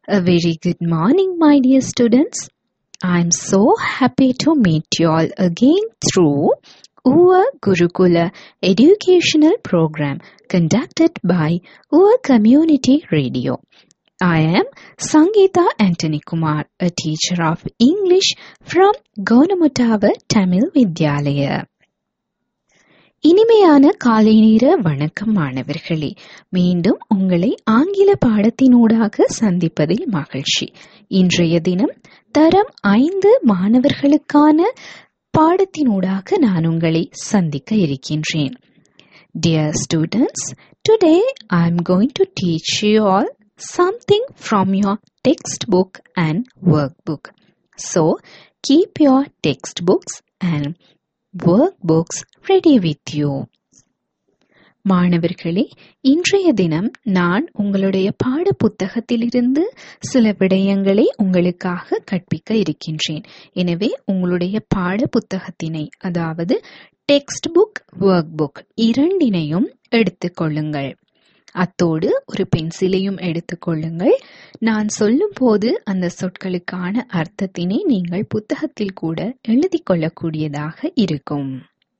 A very good morning, my dear students. I'm so happy to meet you all again through UA Gurukula educational program conducted by UA Community Radio. I am Sangeeta Anthony Kumar, a teacher of English from Gonamutava Tamil Vidyalaya. இனிமையான காலை நேர வணக்கம் மாணவர்களே மீண்டும் உங்களை ஆங்கில பாடத்தினூடாக சந்திப்பதில் மகிழ்ச்சி இன்றைய தினம் தரம் ஐந்து மாணவர்களுக்கான பாடத்தினூடாக நான் உங்களை சந்திக்க இருக்கின்றேன் Dear students, today I am going to teach you all something from your textbook and workbook. So, keep your textbooks and workbooks ready with you. மாணவர்களே இன்றைய தினம் நான் உங்களுடைய பாட புத்தகத்திலிருந்து சில விடயங்களை உங்களுக்காக கற்பிக்க இருக்கின்றேன் எனவே உங்களுடைய பாட புத்தகத்தினை அதாவது டெக்ஸ்ட் புக் ஒர்க் புக் இரண்டினையும் எடுத்துக்கொள்ளுங்கள் அத்தோடு ஒரு பென்சிலையும் எடுத்துக்கொள்ளுங்கள் நான் சொல்லும் போது அந்த சொற்களுக்கான அர்த்தத்தினை நீங்கள் புத்தகத்தில் கூட எழுதி கொள்ளக்கூடியதாக இருக்கும்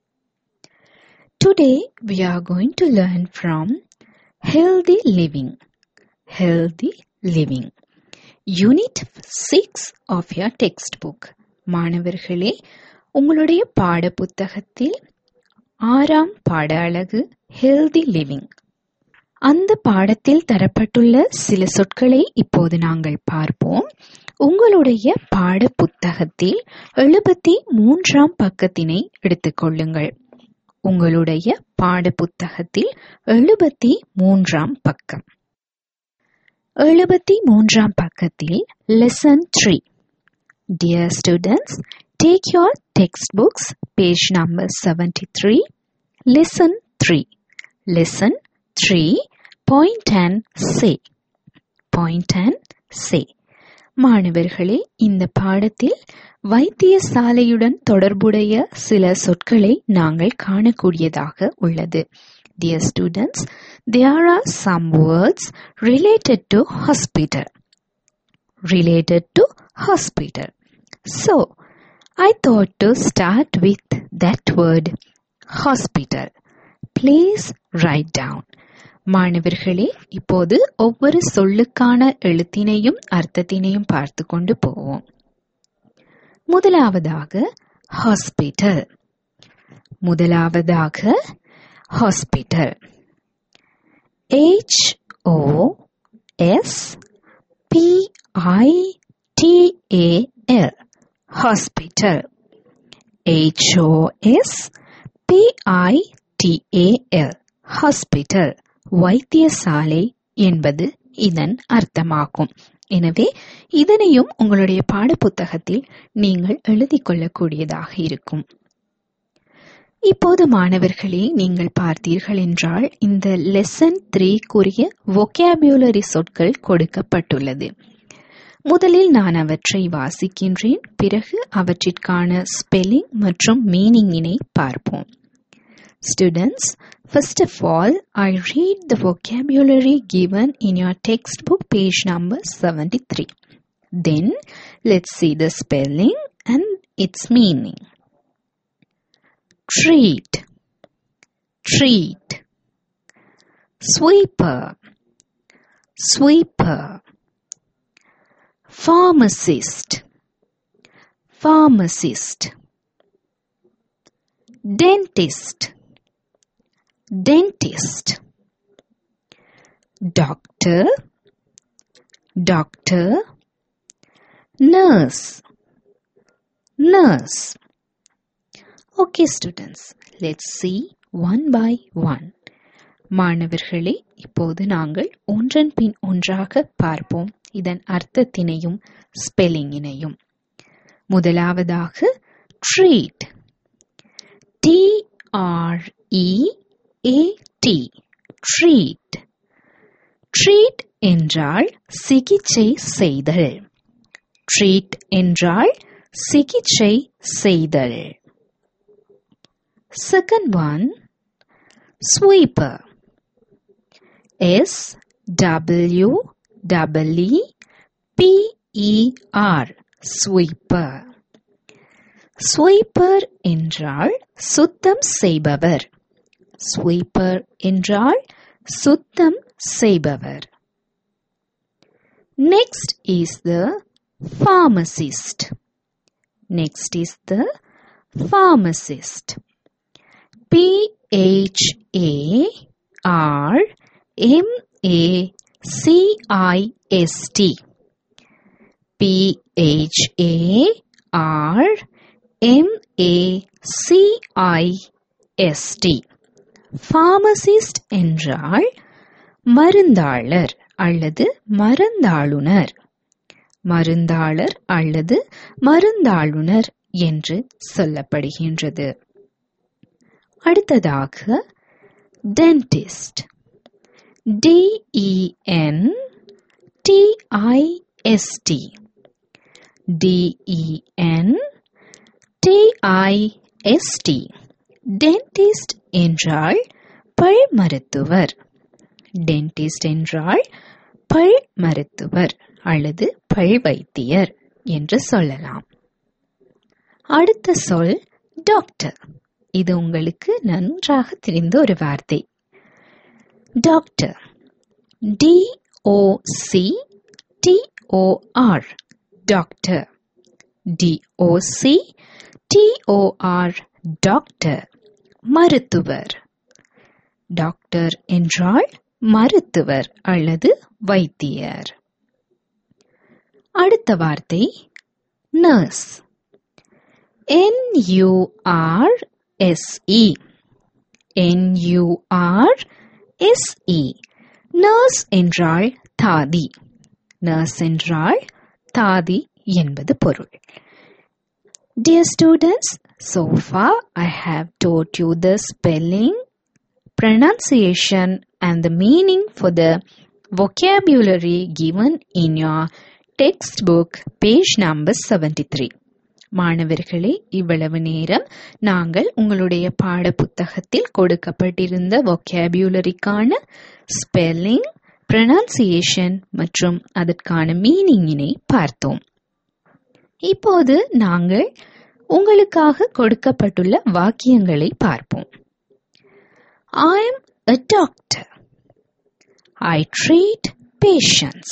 Today we are going to learn from healthy living. Healthy living. Unit 6 of your textbook. மாணவர்களே உங்களுடைய பாட புத்தகத்தில் ஆறாம் பாட அழகு ஹெல்தி லிவிங் அந்த பாடத்தில் தரப்பட்டுள்ள சில சொற்களை இப்போது நாங்கள் பார்ப்போம் உங்களுடைய பாட புத்தகத்தில் எழுபத்தி மூன்றாம் பக்கத்தினை எடுத்துக்கொள்ளுங்கள் உங்களுடைய பாட புத்தகத்தில் எழுபத்தி மூன்றாம் பக்கம் எழுபத்தி மூன்றாம் பக்கத்தில் lesson three dear students take your textbooks page number seventy three lesson three lesson three point and say point and say மாணவர்களே இந்த பாடத்தில் வைத்தியசாலையுடன் தொடர்புடைய சில சொற்களை நாங்கள் காணக்கூடியதாக உள்ளது Dear students, there are some words related to hospital. Related to hospital. So, I thought to start with that word hospital. Please write down. மாணவர்களே இப்போது ஒவ்வொரு சொல்லுக்கான எழுத்தினையும் அர்த்தத்தினையும் பார்த்து கொண்டு போவோம் முதலாவதாக ஹாஸ்பிட்டல் முதலாவதாக hospital H O S P I T A L hospital H O S P I T A L hospital வைத்தியசாலை என்பது இதன் அர்த்தமாகும் எனவே இதனையும் உங்களுடைய பாடப்புத்தகத்தில் நீங்கள் எழுதி கொள்ளக்கூடியதாக இருக்கும் இப்போது மாணவர்களே நீங்கள் பார்த்தீர்கள் என்றால் இந்த லெசன் த்ரீக்குரிய vocabulary சொற்கள் கொடுக்கப்பட்டுள்ளது முதலில் நான் அவற்றை வாசிக்கின்றேன் பிறகு அவற்றிற்கான ஸ்பெல்லிங் மற்றும் மீனிங்கினை பார்ப்போம் Students, first of all, I read the vocabulary given in your textbook page number 73. Then, let's see the spelling and its meaning. Treat, treat. Sweeper, sweeper. Pharmacist, pharmacist. Dentist, dentist doctor doctor nurse nurse okay students let's see one by one மாணவர்களே இப்போது நாங்கள் ஒன்றன் பின் ஒன்றாக பார்ப்போம் இதன் அர்த்தத்தினையும் ஸ்பெல்லிங்கினையும் முதலாவதாக treat T R E A T treat treat என்றால் சிகிச்சை செய்தல் ட்ரீட் என்றால் சிகிச்சை செய்தல் second one sweeper S W double E P E R sweeper sweeper என்றால் சுத்தம் செய்பவர் ஸ்வீப்பர் என்றால் சுத்தம் செய்பவர் next is the pharmacist next is the pharmacist p h a r m a c i s t p h a r m a c i s t pharmacist என்றால் மருந்தாளர் அல்லது மருந்தாளுனர் மருந்தாளர் அல்லது மருந்தாளுனர் என்று சொல்லப்படுகின்றது அடுத்ததாக dentist D E N T I S T D E N T I S T dentist என்றால் பல் மருத்துவர் dentist என்றால் பல் மருத்துவர் அல்லது பல் வைத்தியர் என்று சொல்லலாம் அடுத்த சொல் டாக்டர் இது உங்களுக்கு நன்றாக தெரிந்த ஒரு வார்த்தை doctor D O C TOR doctor D O C TOR doctor மருத்துவர் டாக்டர் என்றால் மருத்துவர் அல்லது வைத்தியர் அடுத்த வார்த்தை nurse N U R S E N U R S E nurse என்றால் தாதி நர்ஸ் என்றால் தாதி என்பது பொருள் Dear students, so far I have taught you the spelling, pronunciation, and the meaning for the vocabulary given in your textbook, page number 73. மாணவர்களே இவ்வளவு நேரம் நாங்கள் உங்களுடைய பாட புத்தகத்தில் கொடுக்கப்பட்டிருந்த vocabularyக்கான ஸ்பெல்லிங் pronunciation மற்றும் அதற்கான மீனிங்கினை பார்த்தோம் இப்போது நாங்கள் உங்களுக்காக கொடுக்கப்பட்டுள்ள வாக்கியங்களை பார்ப்போம் I am a doctor. I treat patients.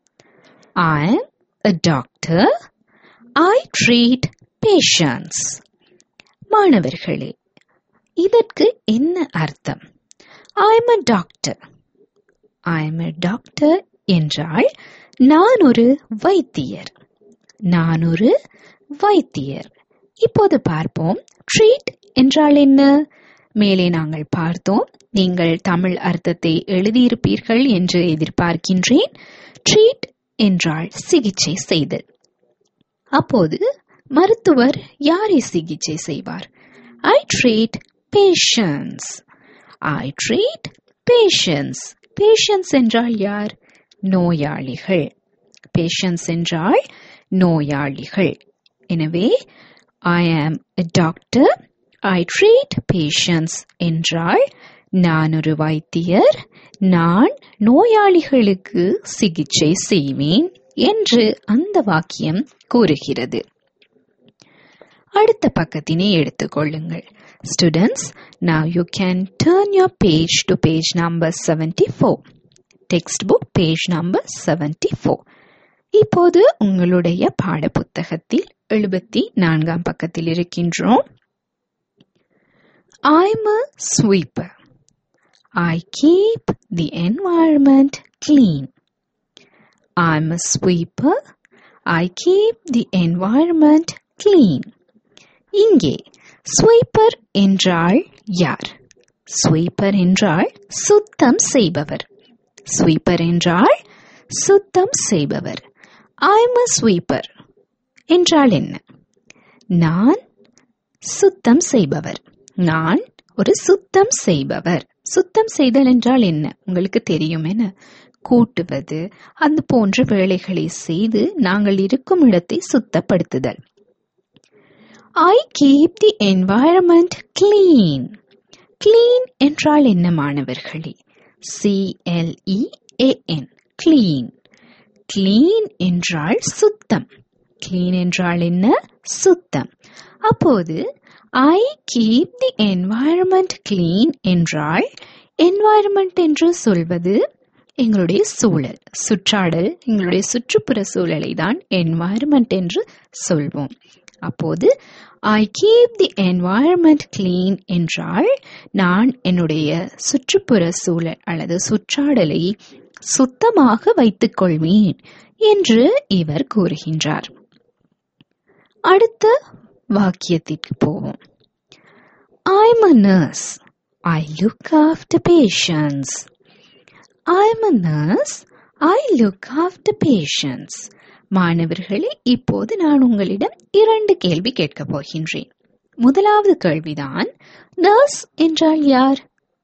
I am a doctor. I treat patients. மாணவர்களே இதற்கு என்ன அர்த்தம் I am a doctor. I am a doctor என்றால் நான் ஒரு வைத்தியர் நான் ஒரு வைத்தியர் இப்போது பார்ப்போம் ட்ரீட் என்றால் என்ன மேலே நாங்கள் பார்த்தோம் நீங்கள் தமிழ் அர்த்தத்தை எழுதியிருப்பீர்கள் என்று எதிர்பார்க்கின்றேன் ட்ரீட் என்றால் சிகிச்சை செய்தல் அப்போது மருத்துவர் யாரை சிகிச்சை செய்வார் I treat patients I treat patients patients என்றால் யார் நோயாளிகள் பேஷன்ஸ் என்றால் நோயாளிகள் எனவே ஐ ஆம் டாக்டர் ஐ ட்ரீட் பேஷன்ஸ் என்றால் நான் ஒரு வைத்தியர் நான் நோயாளிகளுக்கு சிகிச்சை செய்வேன் என்று அந்த வாக்கியம் கூறுகிறது அடுத்த பக்கத்தினை எடுத்துக்கொள்ளுங்கள் students now you can turn your page to page number 74 textbook page number 74 இப்போது உங்களுடைய பாடப்புத்தகத்தில் எழுபத்தி நான்காம் பக்கத்தில் இருக்கின்றோம் I'm a sweeper. I keep the environment clean. I'm a sweeper. I keep the environment clean. இங்கே ஸ்வீப்பர் என்றால் யார் ஸ்வீப்பர் என்றால் சுத்தம் செய்பவர் ஸ்வீப்பர் என்றால் சுத்தம் செய்பவர் ஐம் அ ஸ்வீப்பர் என்றால் என்ன நான் சுத்தம் செய்பவர் நான் ஒரு சுத்தம் செய்பவர் சுத்தம் செய்தல் என்றால் என்ன உங்களுக்கு தெரியும் என கூட்டுவது அந்த போன்ற வேலைகளை செய்து நாங்கள் இருக்கும் இடத்தை சுத்தப்படுத்துதல் I keep the environment clean clean என்றால் என்ன மாணவர்களே சிஎல்இ ஏஎன் கிளீன் கிளீன் என்றால் சுத்தம் கிளீன் என்றால் என்ன சுத்தம் அப்போது I keep the environment clean என்றால் என்வாயர்மெண்ட் என்று சொல்வது எங்களுடைய சூழல் சுற்றாடல் எங்களுடைய சுற்றுப்புற சூழலை தான் என்வாயர்மெண்ட் என்று சொல்வோம் அப்போது I keep the environment clean என்றால் நான் என்னுடைய சுற்றுப்புற சூழல் அல்லது சுற்றாடலை சுத்தமாக வைத்துக் கொள்வேன் என்று இவர் கூறுகின்றார் அடுத்த வாக்கியத்திற்கு போவோம் I'm a nurse I look after patients I'm a nurse I look after patients மாணவர்களே இப்போது நான் உங்களிடம் இரண்டு கேள்வி கேட்கப் போகின்றேன் முதலாவது கேள்விதான் நர்ஸ் என்றால் யார்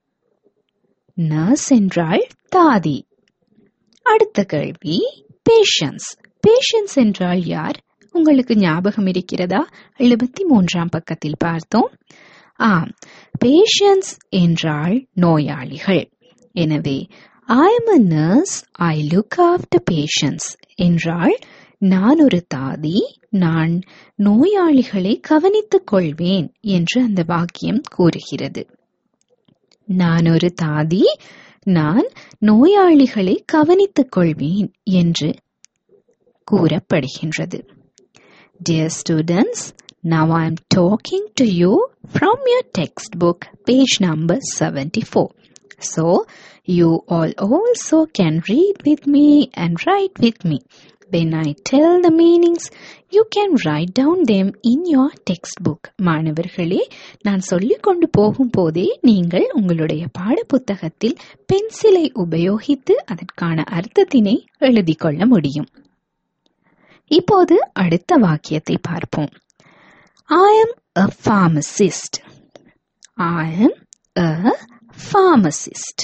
நர்ஸ் என்றால் தாதி அடுத்த கேள்வி பேஷன்ஸ் பேஷன்ஸ் என்றால் யார் உங்களுக்கு ஞாபகம் இருக்கிறதா எழுபத்தி மூன்றாம் பக்கத்தில் பார்த்தோம் ஆம் பேஷன்ஸ் என்றால் நோயாளிகள் எனவே I am a nurse I look after patients என்றால் நான் ஒரு தாதி நான் நோயாளிகளை கவனித்துக் கொள்வேன் என்று அந்த வாக்கியம் கூறுகிறது நான் ஒரு தாதி நான் நோயாளிகளை கவனித்துக் கொள்வேன் என்று கூறப்படுகின்றது Dear students, now I am talking to you from your textbook, page number 74. So, you all also can read with me and write with me. When I tell the meanings, you can write down them in your textbook. மாணவர்களே நான் சொல்லிக் கொண்டு போகும் போதே நீங்கள் உங்களுடைய பாடப்புத்தகத்தில் பென்சிலை உபயோகித்து அதற்கான அர்த்தத்தினை எழுதிக் கொள்ள முடியும் இப்போது அடுத்த வாக்கியத்தை பார்ப்போம் I am a pharmacist I am a pharmacist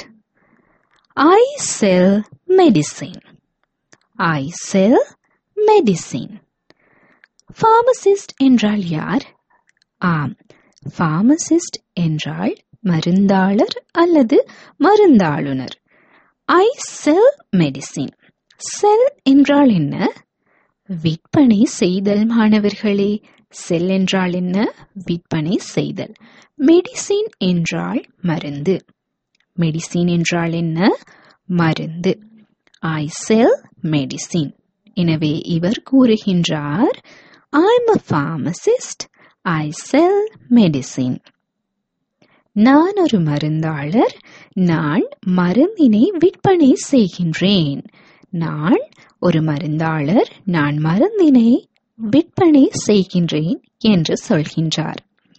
I sell medicine I sell medicine pharmacist என்றால் யார் ஆம் pharmacist என்றால் மருந்தாளர் அல்லது மருந்தாளுநர் ஐ செல் மெடிசின் செல் என்றால் என்ன விற்பனை செய்தல் மாணவர்களே செல் என்றால் என்ன விற்பனை செய்தல் மெடிசின் என்றால் மருந்து மெடிசின் என்றால் என்ன மருந்து ஐ செல் மெடிசின் எனவே இவர் கூறுகின்றார் I am a pharmacist I sell medicine நான் ஒரு மருந்தாளர் நான் மருந்தினை விற்பனை செய்கின்றேன் நான் ஒரு மருந்தாளர் நான் மருந்தினை விற்பனை செய்கின்றேன் என்று சொல்கின்றார்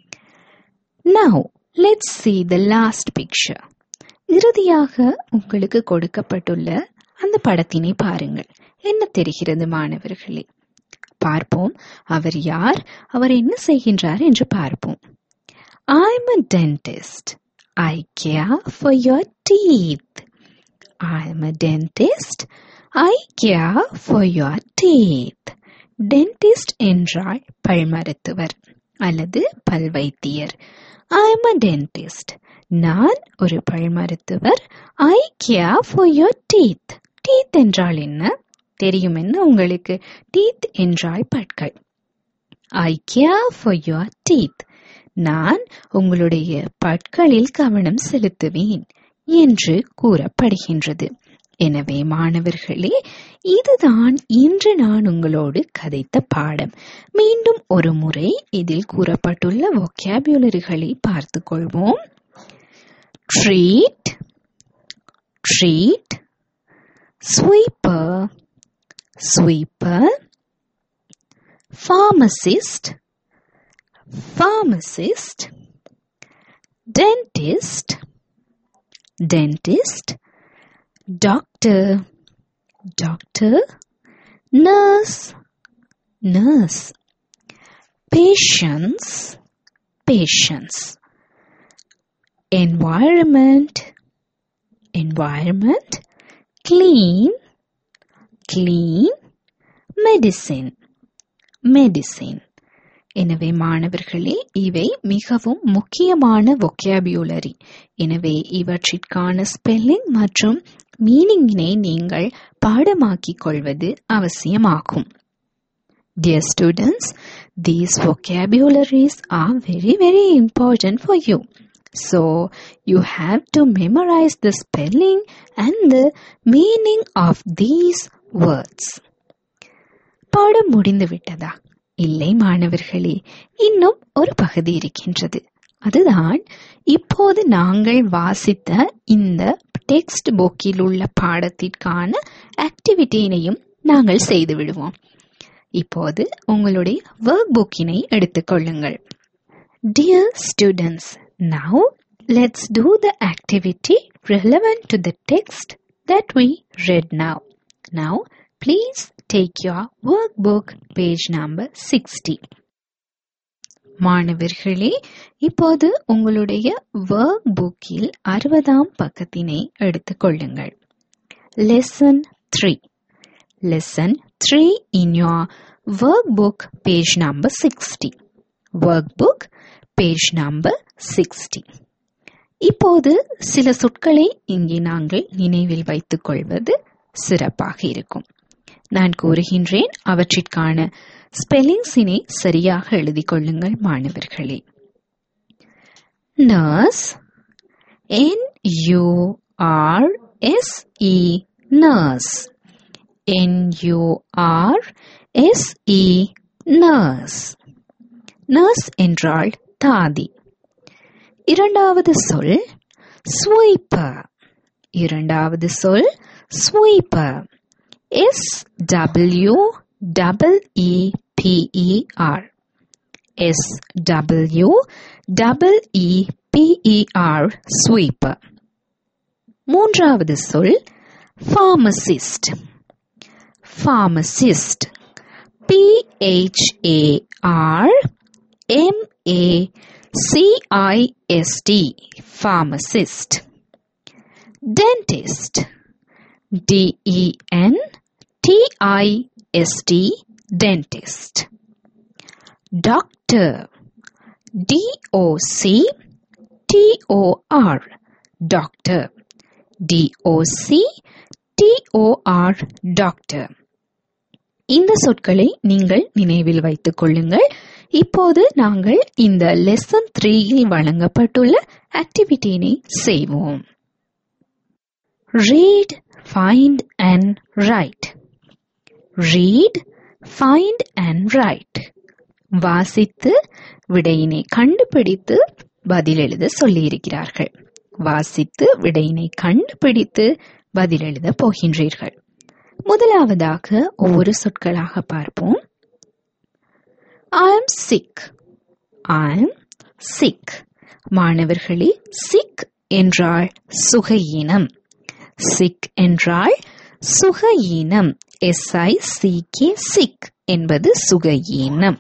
now let's see the last picture இறுதியாக உங்களுக்கு கொடுக்கப்பட்டுள்ள அந்த படத்தினை பாருங்கள் என்ன தெரிகிறது மாணவர்களே பார்ப்போம் அவர் யார் அவர் என்ன செய்கின்றார் என்று பார்ப்போம் I'm a dentist. I care for your teeth. I'm a dentist. I care for your teeth. Dentist என்றால் பல் மருத்துவர் அல்லது பல் வைத்தியர் ஐ எம் அ டென்டிஸ்ட் நான் ஒரு பல் மருத்துவர் I care for your teeth teeth என்றால் என்ன தெரியும் என்ன உங்களுக்கு டீத் என்றால் பற்கள் I care for your teeth நான் உங்களுடைய பற்களில் கவனம் செலுத்துவேன் என்று கூறப்படுகின்றது எனவே மாணவர்களே இதுதான் இன்று நான் உங்களோடு கதைத்த பாடம் மீண்டும் ஒரு முறை இதில் கூறப்பட்டுள்ள vocabularyகளை பார்த்துக் கொள்வோம் treat treat sweeper sweeper pharmacist pharmacist dentist dentist doctor doctor nurse nurse patience patience environment environment clean clean medicine medicine எனவே மாணவர்களே இவை மிகவும் முக்கியமான vocabulary எனவே இவற்றிற்கான ஸ்பெல்லிங் மற்றும் மீனிங்கினை நீங்கள் பாடமாக்கிக் கொள்வது அவசியமாகும் Dear students, these vocabularies are very, very important for you. So, you have to memorize the spelling and the meaning of these words. பாடம் முடிந்து விட்டதா இல்லை மாணவர்களே இன்னும் ஒரு பகுதி இருக்கின்றது அதுதான் இப்போது நாங்கள் வாசித்த இந்த டெக்ஸ்ட் புக்கில் உள்ள பாடத்திற்கான ஆக்டிவிட்டியினையும் நாங்கள் செய்து விடுவோம் இப்போது உங்களுடைய ஒர்க் புக்கினை எடுத்துக்கொள்ளுங்கள் dear students now let's do the activity relevant to the text that we read now. Now, please take your workbook page number 60. மாணவர்களே இப்போது உங்களுடைய ஒர்க் புக்கில் அறுபதாம் பக்கத்தினை எடுத்துக்கொள்ளுங்கள் lesson three lesson three in your work book page number sixty work book page number sixty இப்போது சில சொற்களை இங்கே நாங்கள் நினைவில் வைத்துக் கொள்வது சிறப்பாக இருக்கும் நான் கூறுகின்றேன் அவற்றிற்கான ஸ்பெல்லிங்ஸினை சரியாக எழுதிக் கொள்ளுங்கள் மாணவர்களே nurse N U R S E nurse N U R S E nurse nurse என்றால் தாதி இரண்டாவது சொல் ஸ்வீப்பர் இரண்டாவது சொல் sweeper S W double E P E R S W double E P E R sweeper மூன்றாவது சொல் pharmacist pharmacist P H A R M A C-I-S-T, pharmacist. Dentist, D-E-N-T-I-S-T, dentist. Doctor, D-O-C-T-O-R, doctor. D-O-C-T-O-R, doctor. இந்த சொற்களை நீங்கள் நினைவில் வைத்துக் கொள்ளுங்கள் இப்போது நாங்கள் இந்த லெசன் த்ரீயில் வழங்கப்பட்டுள்ள ஆக்டிவிட்டியினை செய்வோம் read find and write read find and write வாசித்து விடையினை கண்டுபிடித்து பதில் எழுத சொல்லியிருக்கிறார்கள் வாசித்து விடையினை கண்டுபிடித்து பதில் எழுத போகின்றீர்கள் முதலாவதாக ஒவ்வொரு சொற்களாக பார்ப்போம் I am sick I am sick மாணவர்களே சிக் என்றால் சுகையினம் சிக் என்றால் சுகையினம் எஸ்ஐ சி கே சிக் என்பது சுகையினம்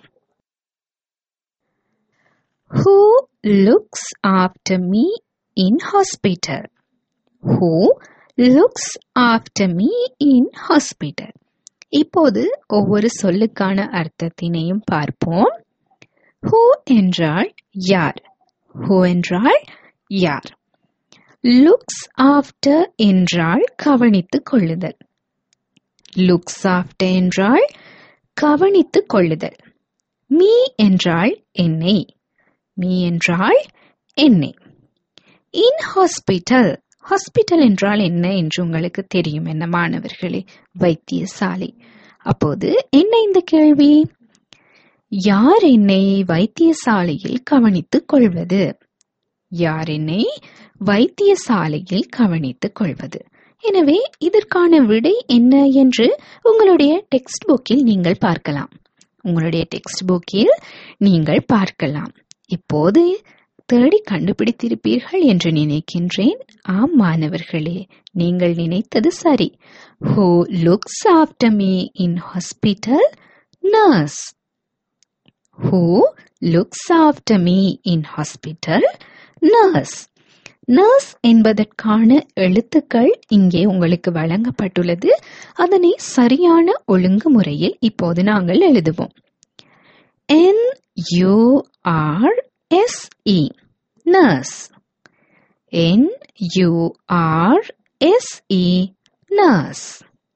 who looks after me in hospital who looks after me in hospital இப்போது ஒவ்வொரு சொல்லுக்கான அர்த்தத்தினையும் பார்ப்போம் ஹூ என்றால் யார் ஹூ என்றால் யார் லுக்ஸ் ஆஃப்டர் என்றால் கவனித்துக் கொள்ளுதல் லுக்ஸ் ஆஃப்டர் என்றால் கவனித்துக் கொள்ளுதல் மீ என்றால் என்னை மீ என்றால் என்னை இன் ஹாஸ்பிட்டல் ஹாஸ்பிட்டல் என்றால் என்ன என்று உங்களுக்கு தெரியும் என்ன மாணவர்களே வைத்தியசாலை அப்போது என்ன இந்த கேள்வி யார் என்னை வைத்தியசாலையில் கவனித்துக் கொள்வது யார் என்னை வைத்தியசாலையில் கவனித்துக் கொள்வது எனவே இதற்கான விடை என்ன என்று உங்களுடைய டெக்ஸ்ட் புக்கில் நீங்கள் பார்க்கலாம் உங்களுடைய டெக்ஸ்ட் புக்கில் நீங்கள் பார்க்கலாம் இப்போது தேடி கண்டுபிடித்திருப்பீர்கள் என்று நினைக்கின்றேன் ஆம் மாணவர்களே நீங்கள் நினைத்தது சரி who looks after me in hospital nurse who looks after me in hospital nurse nurse என்பதற்கான எழுத்துக்கள் இங்கே உங்களுக்கு வழங்கப்பட்டுள்ளது அதனை சரியான ஒழுங்குமுறையில் இப்போது நாங்கள் எழுதுவோம் N U R S E nurse N U R S-E, nurse.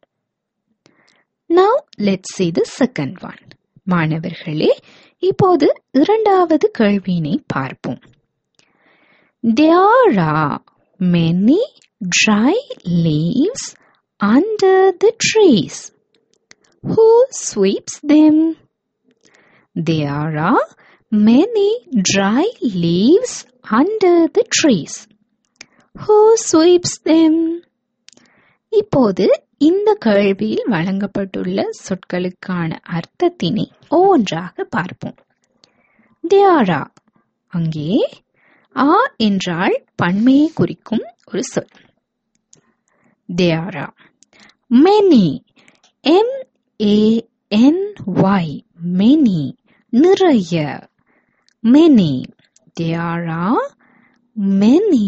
Now let's see the second one. மாணவர்களே இப்போது இரண்டாவது கேள்வியினை பார்ப்போம் There are many dry leaves under the trees. Who sweeps them? There are many dry leaves under the trees. Who sweeps them? இப்போது இந்த கேள்வியில் வழங்கப்பட்டுள்ள சொற்களுக்கான அர்த்தத்தினை ஒவ்வொன்றாக பார்ப்போம் தியாரா அங்கே ஆ என்றால் பன்மையை குறிக்கும் ஒரு சொல் there are many M A N Y many நிறைய many there are many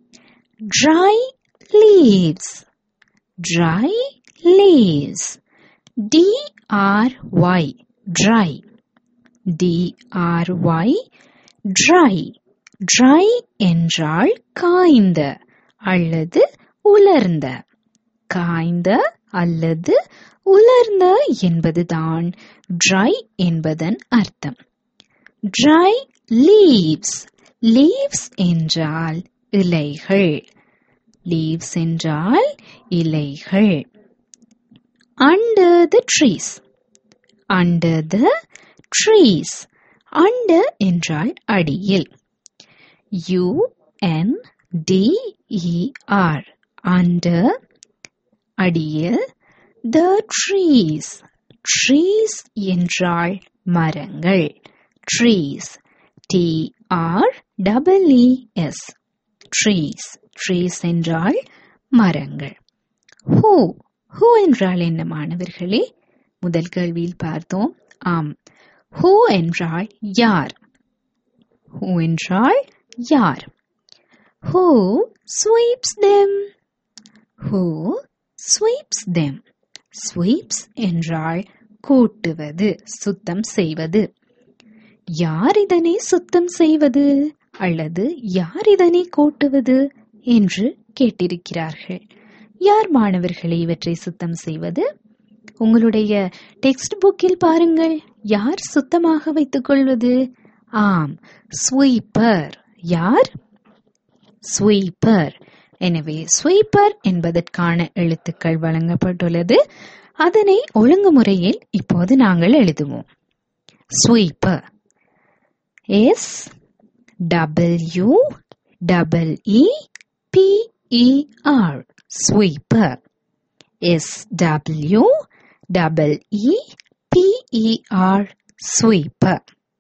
dry leaves dry leaves d r y dry d r y dry dry என்றால் காய்ந்த அல்லது உலர்ந்த காய்ந்த அல்லது உலர்ந்த என்பதுதான் dry என்பதன் அர்த்தம் dry leaves leaves என்றால் இலைகள் leaves என்றால் இலைகள் under the trees under the trees under என்றால் அடியில் u n d e r under அடியில் the trees trees என்றால் மரங்கள் trees t r double e s trees trees என்றால் மரங்கள் who who என்றால் என்ன மாணவர்களே முதல் கேள்வியில் பார்த்தோம் ஆம் who என்றால் யார் who என்றால் யார் who sweeps them who sweeps them sweeps என்றால் கூட்டுவது சுத்தம் செய்வது யார் இதனை சுத்தம் செய்வது அல்லது யார் இதனை கூட்டுவது என்று கேட்டிருக்கிறார்கள் யார் மாணவர்களை இவற்றை சுத்தம் செய்வது உங்களுடைய டெக்ஸ்ட் புக்கில் பாருங்கள் யார் சுத்தமாக வைத்துக் கொள்வது ஆம் ஸ்வீப்பர் யார் ஸ்வீப்பர் எனவே ஸ்வீப்பர் என்பதற்கான எழுத்துக்கள் வழங்கப்பட்டுள்ளது அதனை ஒழுங்குமுறையில் இப்போது நாங்கள் எழுதுவோம் sweeper S W double E P E R sweeper S W double E P E R sweeper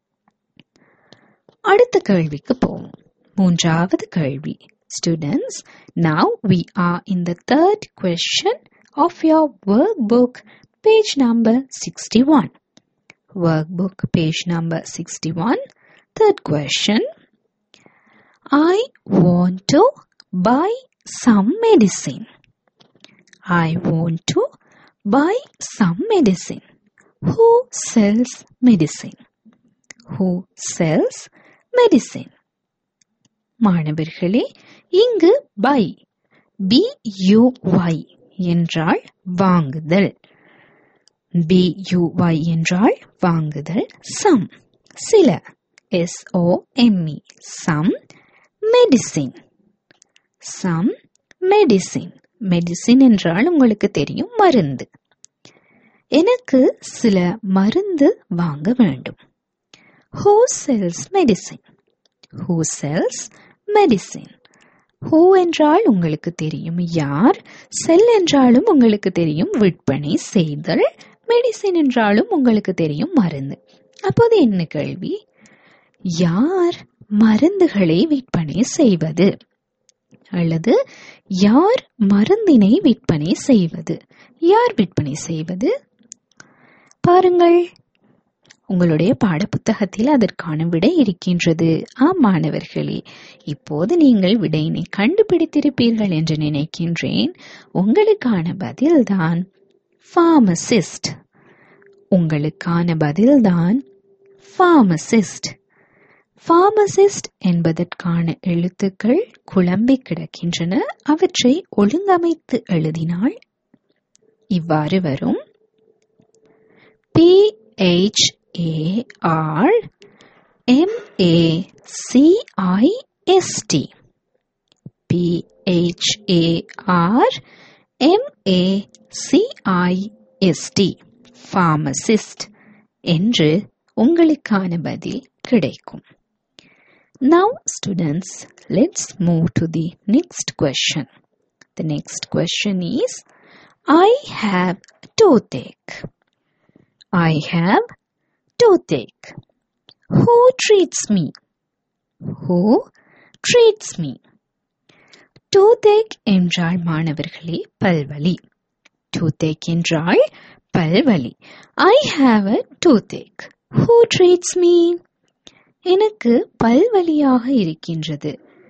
அடுத்த கேள்விக்கு போவோம் மூன்றாவது கேள்வி students now we are in the third question of your work book page number sixty one work book page number sixty one third question I want to buy some medicine. I want to buy some medicine. Who sells medicine? Who sells medicine? மாணவர்களே இங்கு by B you Y என்றால் வாங்குதல் B you Y என்றால் வாங்குதல் some சில S O M E some medicine some medicine medicine என்றால் உங்களுக்கு தெரியும் மருந்து எனக்கு சில மருந்து வாங்க வேண்டும் who sells medicine who sells medicine who என்றால் உங்களுக்கு தெரியும் யார் செல் என்றாலும் உங்களுக்கு தெரியும் விற்பனை செய்தல் மெடிசின் என்றாலும் உங்களுக்கு தெரியும் மருந்து அப்போது என்ன கேள்வி யார் மருந்துகளை விற்பனை செய்வது அல்லது யார் மருந்தினை விற்பனை செய்வது யார் விற்பனை செய்வது பாருங்கள் உங்களுடைய பாடப்புத்தகத்தில் அதற்கான விடை இருக்கின்றது ஆம் மாணவர்களே இப்போது நீங்கள் விடையினை கண்டுபிடித்திருப்பீர்கள் என்று நினைக்கின்றேன் உங்களுக்கான பதில்தான் ஃபார்மசிஸ்ட் உங்களுக்கான பதில்தான் ஃபார்மசிஸ்ட் ஃபார்மசிஸ்ட் என்பதற்கான எழுத்துக்கள் குழம்பி கிடக்கின்றன அவற்றை ஒழுங்கமைத்து எழுதினால் இவ்வாறு வரும் P H A R M A C I S T P H A R M A C I S T pharmacist என்று உங்களுக்கான பதில் கிடைக்கும் Now, students, let's move to the next question. The next question is I have toothache. I have toothache. Who treats me? Who treats me? toothache என்றால் மாணவர்களே பல்வலி toothache என்றால் பல்வலி I have a toothache. Who treats me? எனக்கு பல்வலியாக இருக்கின்றது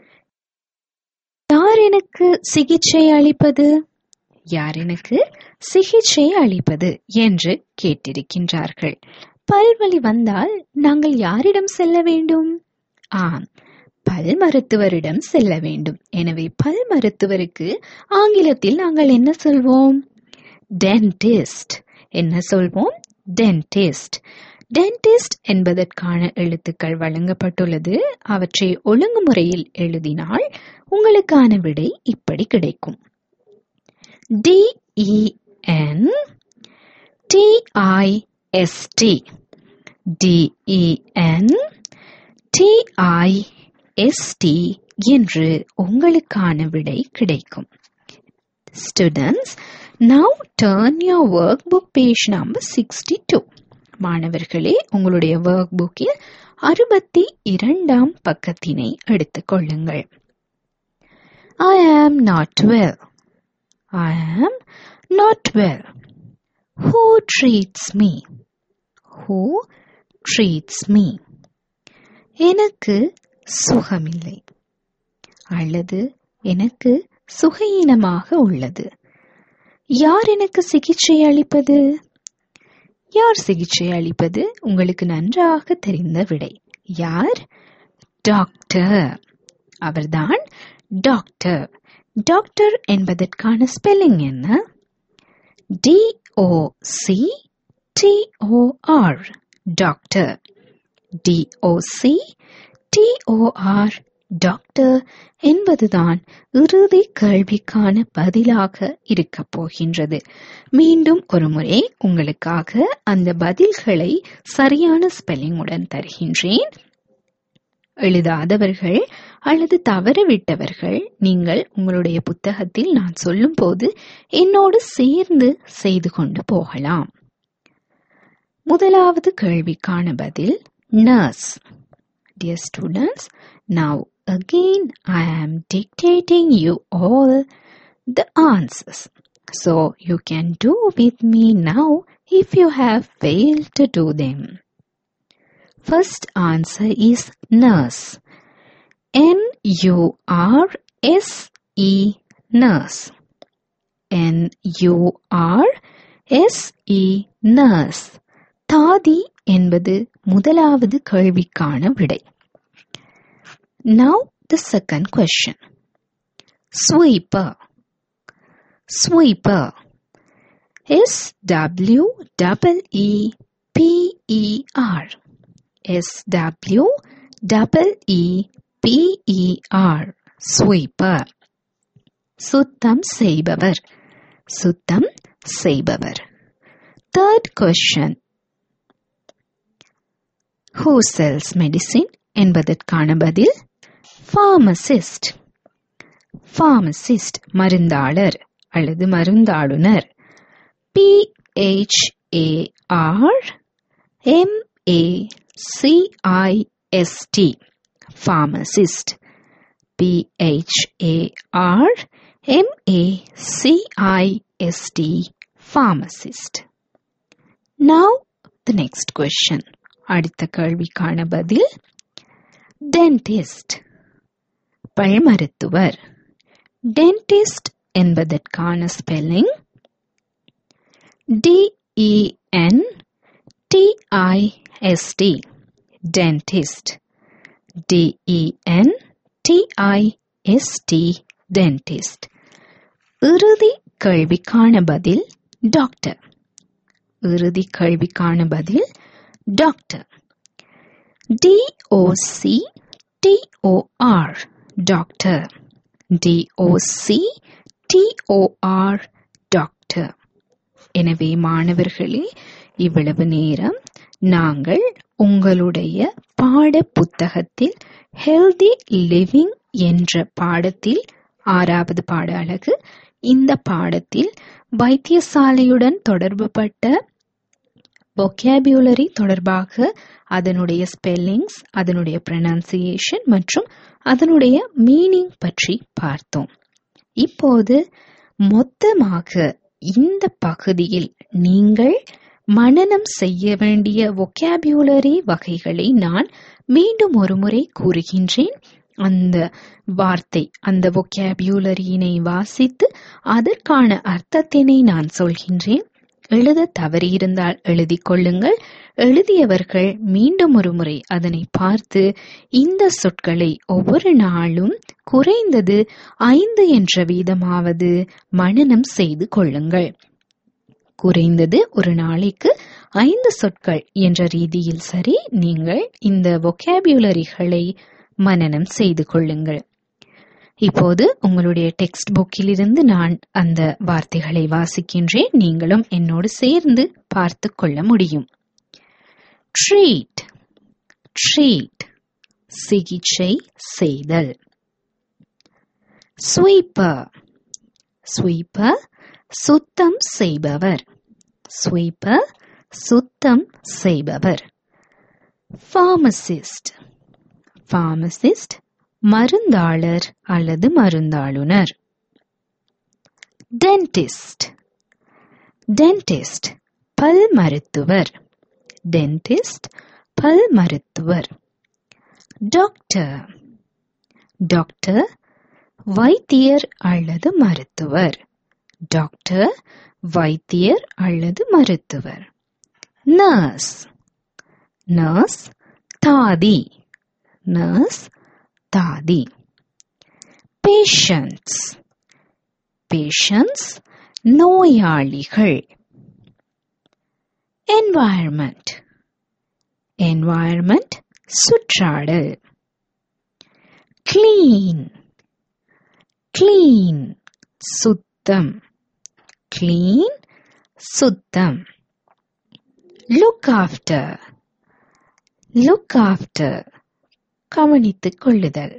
யார் எனக்கு சிகிச்சை அளிப்பது யார் எனக்கு சிகிச்சை அளிப்பது என்று கேட்டிருக்கின்றார்கள் பல்வலி வந்தால் நாங்கள் யாரிடம் செல்ல வேண்டும் ஆம் பல் மருத்துவரிடம் செல்ல வேண்டும் எனவே பல் மருத்துவருக்கு ஆங்கிலத்தில் நாங்கள் என்ன சொல்வோம் டென்டிஸ்ட் என்ன சொல்வோம் டென்டிஸ்ட் டென்டிஸ்ட் என்பதற்கான எழுத்துக்கள் வழங்கப்பட்டுள்ளது அவற்றை ஒழுங்குமுறையில் எழுதினால் உங்களுக்கான விடை இப்படி கிடைக்கும் டிஇஎன் டிஐஎஸ்டி டிஇஎன் டிஐஎஸ்டி என்று உங்களுக்கான விடை கிடைக்கும் Students, now turn your workbook page number 62. மாணவர்களே உங்களுடைய ஒர்க் புக்கில் அறுபத்தி இரண்டாம் பக்கத்தினை எடுத்துக் கொள்ளுங்கள் ஐ am not well I am not well who treats me who treats me எனக்கு சுகமில்லை அல்லது எனக்கு சுகையீனமாக உள்ளது யார் எனக்கு சிகிச்சை அளிப்பது யார் சிகிச்சை அளிப்பது உங்களுக்கு நன்றாக தெரிந்த விடை யார் டாக்டர் அவர்தான் டாக்டர் டாக்டர் என்பதற்கான ஸ்பெல்லிங் என்ன D O C T O R doctor D O C T O R doctor என்பதுதான் இறுதி கேள்விக்கான பதிலாக இருக்கப் போகின்றது மீண்டும் ஒரு முறை உங்களுக்காக அந்த பதில்களை சரியான ஸ்பெல்லிங்குடன் தருகின்றேன் எழுதாதவர்கள் அல்லது தவறவிட்டவர்கள் நீங்கள் உங்களுடைய புத்தகத்தில் நான் சொல்லும் போது என்னோடு சேர்ந்து செய்து கொண்டு போகலாம் முதலாவது கேள்விக்கான பதில் nurse Dear students, now again I am dictating you all the answers. So you can do with me now if you have failed to do them. First answer is nurse. N U R S E nurse. N U R S E nurse. தாதி என்பது முதலாவது கேள்விக்கான விடை Now the second question. Sweeper. Sweeper. S W E E P E R. S W E E P E R. Sweeper. சுத்தம் செய்பவர் சுத்தம் செய்பவர் third question who sells medicine என்பதற்கான பதில் ஃபார்மசிஸ்ட் ஃபார்மசிஸ்ட் மருந்தாளர் அல்லது மருந்தாளுநர் P H A R M A C I S T pharmacist P H A R M A C I S T pharmacist now the next question அடுத்த கேள்விக்கான பதில் டென்டிஸ்ட் பல் மருத்துவர் டென்டிஸ்ட் என்பதற்கான spelling D E N T I S T dentist D E N T I S T dentist இறுதி கேள்விக்கான பதில் டாக்டர் இறுதி கேள்விக்கான பதில் doctor D O C TOR doctor D O C TOR doctor எனவே மாணவர்களே இவ்வளவு நேரம் நாங்கள் உங்களுடைய பாட புத்தகத்தில் ஹெல்தி லிவிங் என்ற பாடத்தில் ஆறாவது பாட அழகு இந்த பாடத்தில் வைத்தியசாலையுடன் தொடர்புபட்ட vocabulary தொடர்பாக அதனுடைய ஸ்பெல்லிங்ஸ் அதனுடைய ப்ரனன்சியேஷன் மற்றும் அதனுடைய மீனிங் பற்றி பார்த்தோம் இப்போது மொத்தமாக இந்த பகுதியில் நீங்கள் மனனம் செய்ய வேண்டிய vocabulary வகைகளை நான் மீண்டும் ஒருமுறை கூறுகின்றேன் அந்த வார்த்தை அந்த vocabularyயினை வாசித்து அதற்கான அர்த்தத்தினை நான் சொல்கின்றேன் எழுத தவறியிருந்தால் எழுதிக் கொள்ளுங்கள் எழுதியவர்கள் மீண்டும் ஒரு முறை அதனை பார்த்து இந்த சொற்களை ஒவ்வொரு நாளும் குறைந்தது ஐந்து என்ற வீதமாவது மனனம் செய்து கொள்ளுங்கள் குறைந்தது ஒரு நாளைக்கு ஐந்து சொற்கள் என்ற ரீதியில் சரி நீங்கள் இந்த vocabularyகளை மனனம் செய்து கொள்ளுங்கள் இப்போது உங்களுடைய டெக்ஸ்ட் புக்கில் இருந்து நான் அந்த வார்த்தைகளை வாசிக்கின்றேன் நீங்களும் என்னோடு சேர்ந்து பார்த்து கொள்ள முடியும் ட்ரீட் ட்ரீட் சிகிச்சை செய்தல் ஸ்வீப்பர் ஸ்வீப்பர் சுத்தம் செய்பவர் ஸ்வீப்பர் சுத்தம் செய்பவர் ஃபார்மசிஸ்ட் ஃபார்மசிஸ்ட் மருந்தாளர் அல்லது மருந்தாளுனர் டென்டிஸ்ட் டென்டிஸ்ட் பல் மருத்துவர் டென்டிஸ்ட் பல் மருத்துவர் டாக்டர் டாக்டர் வைத்தியர் அல்லது மருத்துவர் டாக்டர் வைத்தியர் அல்லது மருத்துவர் நர்ஸ் நர்ஸ் தாதி நர்ஸ் தாதி பேஷன்ஸ் பேஷன்ஸ் நோயாளிகள் என்வாயர்மெண்ட் என்வாயர்மெண்ட் சுற்றாடல் கிளீன் கிளீன் சுத்தம் கிளீன் சுத்தம் லுக் ஆஃப்டர் லுக் ஆஃப்டர் கவனித்துக் கொள்ளுதல்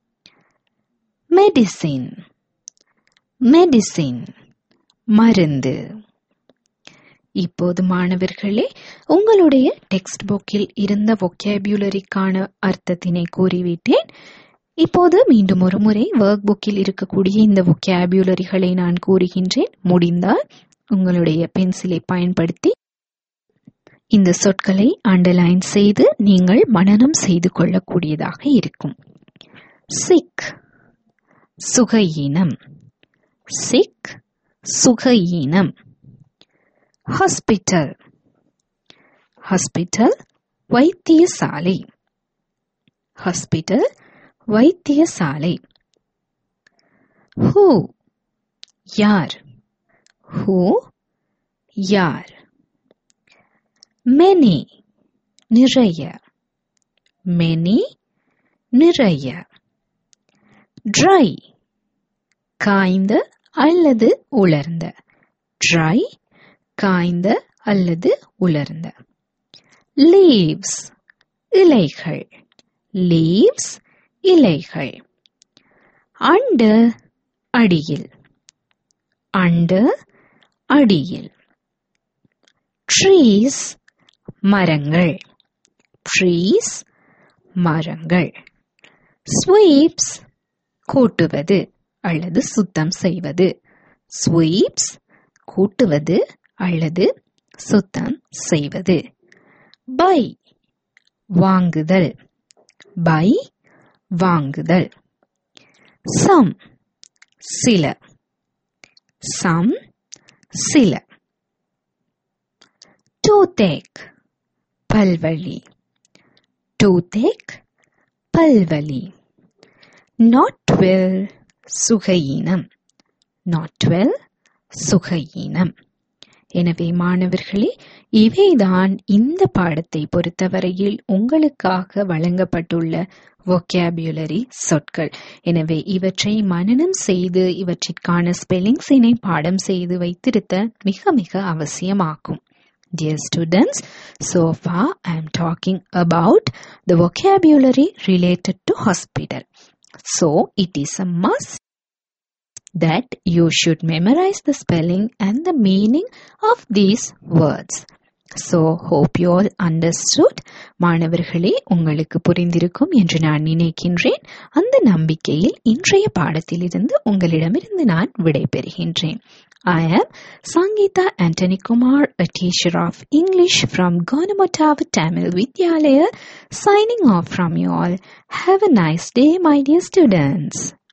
மெடிசின் மெடிசின் மருந்து இப்போது மாணவர்களே உங்களுடைய டெக்ஸ்ட் புக்கில் இருந்த vocabularyக்கான அர்த்தத்தினை கூறிவிட்டேன் இப்போது மீண்டும் ஒரு முறை ஒர்க் புக்கில் இருக்கக்கூடிய இந்த vocabularyகளை நான் கூறுகின்றேன் முடிந்தால் உங்களுடைய பென்சிலை பயன்படுத்தி இந்த சொற்களை அண்டர்லைன் செய்து நீங்கள் மனனம் செய்து கொள்ளக்கூடியதாக இருக்கும் சிக் சுகையினம் சிக் சுகையினம் ஹாஸ்பிட்டல் ஹாஸ்பிட்டல் வைத்தியசாலை ஹாஸ்பிட்டல் வைத்தியசாலை ஹூ யார் ஹூ யார் மெனி நிறைய மெனி நிறைய ட்ரை காய்ந்த அல்லது உலர்ந்த ட்ரை காய்ந்த அல்லது உலர்ந்த லீவ்ஸ் இலைகள் லீவ்ஸ் இலைகள் அண்டு அடியில் அண்டு அடியில் ட்ரீஸ் மரங்கள் ட்ரீஸ் மரங்கள் ஸ்வீப்ஸ் கூட்டுவது அல்லது சுத்தம் செய்வது ஸ்வீப்ஸ் கூட்டுவது அல்லது சுத்தம் செய்வது பை வாங்குதல் பை வாங்குதல் சம் சில சம் சில டூத்தேக் பல்வழி டூத்தேக் பல்வலி நாட் வெல் சுகையினம் நாட் வெல் சுகையினம் எனவே மாணவர்களே இவைதான் இந்த பாடத்தை பொறுத்தவரையில் உங்களுக்காக வழங்கப்பட்டுள்ள vocabulary சொற்கள் எனவே இவற்றை மனனம் செய்து இவற்றிற்கான ஸ்பெல்லிங்ஸினை பாடம் செய்து வைத்திருத்த மிக மிக அவசியமாகும் Dear students, so far I am talking about the vocabulary related to hospital. So it is a must that you should memorize the spelling and the meaning of these words. So hope you all understood. மாணவர்களே உங்களுக்கு புரிந்திருக்கும் என்று நான் நினைக்கின்றேன் அந்த நம்பிக்கையில் இன்றைய பாடத்திலிருந்து உங்களிடமிருந்து நான் விடைபெறுகின்றேன் I am Sangita Antony Kumar, a teacher of English from Gonamotava Tamil Vidyalaya, signing off from you all. Have a nice day, my dear students.